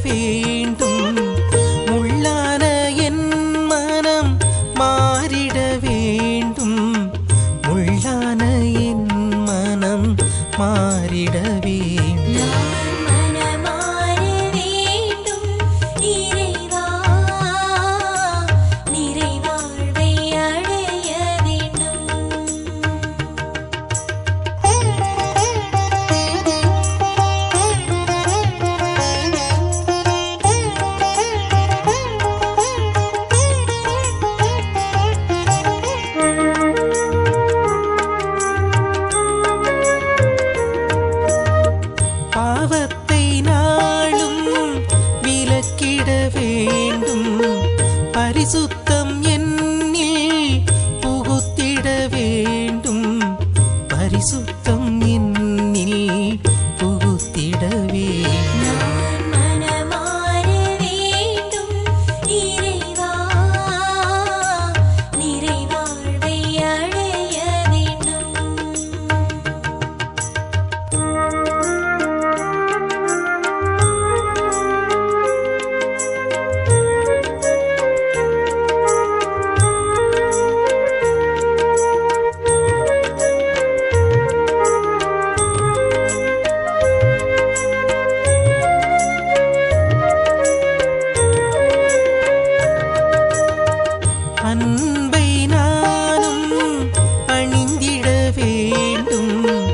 வேண்டும் முள்ளான என் மனம் மாறிட வேண்டும் முள்ளான என் மனம் மாறிட வேண்டும் நான் மனமாற வேண்டும் இறைவா நிறைவாழ்வை அடைய வேண்டும் பாவத்தை நாளும் விலக்கிட வேண்டும் பரிசுத்தம் என்னில் புகுத்திட வேண்டும் பரிசுத்தம் என்னில் புகுத்திட வேண்டும் நான் மனமாற வேண்டும் இறைவா நிறைவாழ்வை அடைய வேண்டும் அன்பை நானும் அணிந்திட வேண்டும்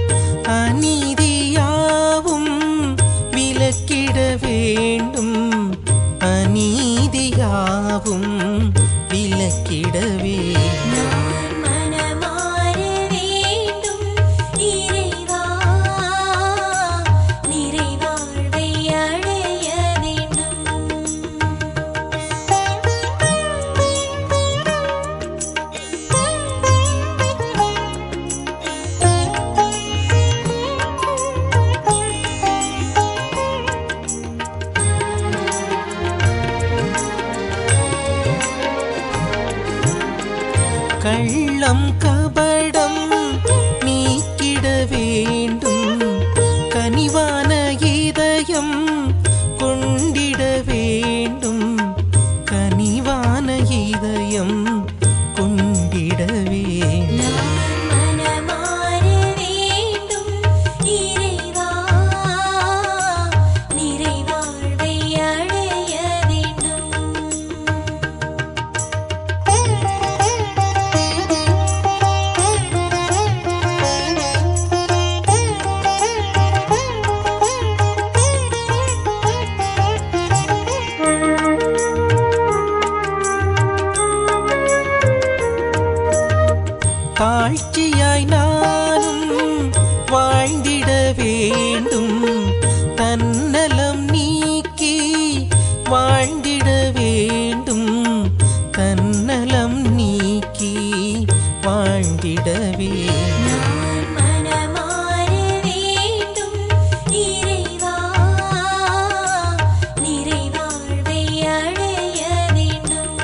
அநீதியாவும் விலக்கிட வேண்டும் அநீதியாவும் விலக்கிட வேண்டும் நான் மனமாற வேண்டும் இறைவா நிறைவாழ்வை அடைய வேண்டும் கள்ளம் கபடம் நீக்கிட வேண்டும் கனிவான இதயம் கொண்டிட வேண்டும் கனிவான இதயம் கொண்டிட வேண்டும் நான் மனமாற வேண்டும் இறைவா நிறைவாழ்வை அடைய வேண்டும் தாழ்ச்சியாய் நானும் வாழ்ந்திட வேண்டும் தன்னலம் நீக்கி வாழ்ந்திட வேண்டும் தன்னலம் நீக்கி வாழ்ந்திட வேண்டும் நான் மனமாற வேண்டும் இறைவா நிறைவாழ்வை அடைய வேண்டும்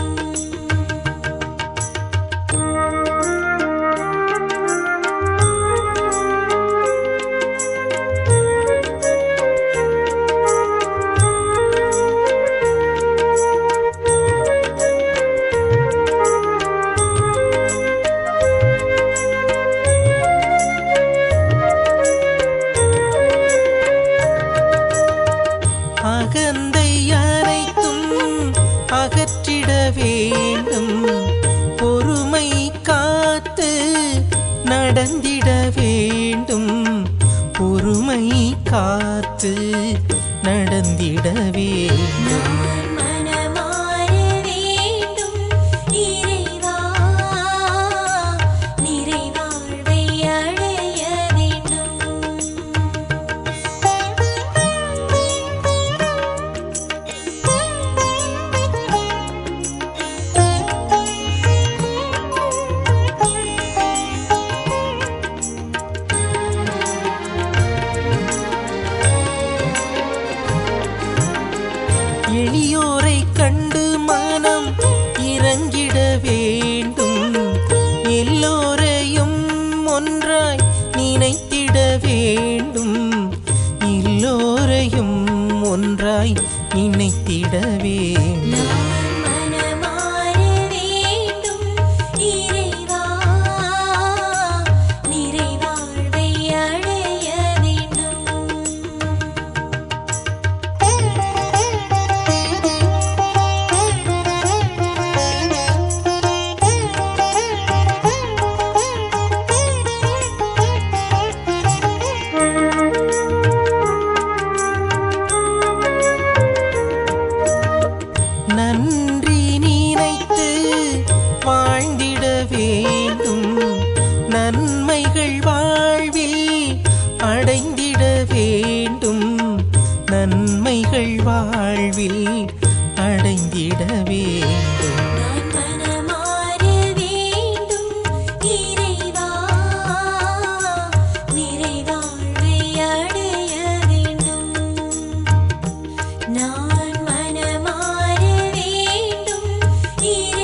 அகந்தை அனைத்தும் அகற்றிட வேண்டும் பொறுமை காத்து நடந்திட வேண்டும் பொறுமை காத்து நடந்திட வேண்டும் நான் மனமாற வேண்டும் இறைவா நிறைவாழ்வை அடைய வேண்டும் எளியோரை கண்டு மனம் இறங்கிட வேண்டும் எல்லோரையும் ஒன்றாய் நினைத்திட வேண்டும் எல்லோரையும் ஒன்றாய் நினை அடைந்திட வேண்டும் நான் மனமாற வேண்டும் இறைவா நிறைவாழ்வை அடைய வேண்டும் நன்றி நினைத்து வாழ்ந்திட வேண்டும் நன்மைகள் வாழ்வில் அடைந்திட வேண்டும் நன்மைகள் வாழ்வில் அடைந்திட வேண்டும் நான் மனமாற வேண்டும் இறைவா நிறைவாழ்வை அடைய வேண்டும் நான் மனமாற வேண்டும் இறைவா